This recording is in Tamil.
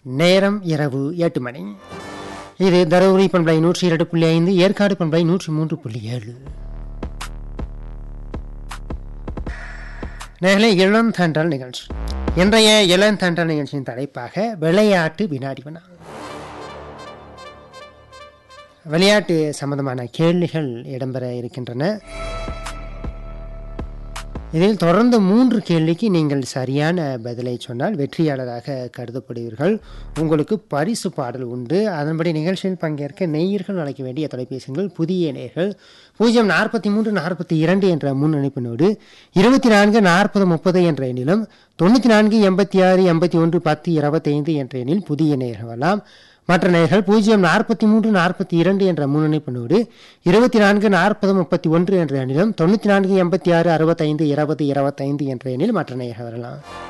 நேரம் இரவு எட்டு மணி இது தருமபுரி பண்பலை நூற்றி இரண்டு புள்ளி ஐந்து ஏற்காடு பண்பலை நூற்றி மூன்று புள்ளி ஏழு நேர்களே இளந்தண்டல் நிகழ்ச்சி இன்றைய இளந்தண்டல் நிகழ்ச்சியின் தலைப்பாக விளையாட்டு வினாடி வினா விளையாட்டு சம்பந்தமான கேள்விகள் இடம்பெற இருக்கின்றன இதில் தொடர்ந்து மூன்று கேள்விக்கு நீங்கள் சரியான பதிலை சொன்னால் வெற்றியாளராக கருதப்படுவீர்கள் உங்களுக்கு பரிசு பாடல் உண்டு அதன்படி நிகழ்ச்சியில் பங்கேற்க நெய்யர்கள் அழைக்க வேண்டிய தொலைபேசிகள் புதிய நேயர்கள் பூஜ்ஜியம் நாற்பத்தி மூன்று நாற்பத்தி இரண்டு என்ற முன்னணிப்பினோடு இருபத்தி நான்கு நாற்பது முப்பது என்ற எண்ணிலும் தொண்ணூற்றி நான்கு எண்பத்தி ஆறு எண்பத்தி ஒன்று பத்து இருபத்தைந்து என்ற எண்ணில் புதிய நேயர்கள் வரலாம் மற்ற நேயர்கள் பூஜ்ஜியம் நாற்பத்தி மூன்று நாற்பத்தி இரண்டு என்ற முன்னணிப்பினோடு இருபத்தி நான்கு நாற்பது முப்பத்தி ஒன்று என்ற எண்ணிலும் தொண்ணூற்றி நான்கு எண்பத்தி ஆறு அறுபத்தைந்து இருபது இருபத்தைந்து என்ற எண்ணில் மற்ற நேயர்கள் வரலாம்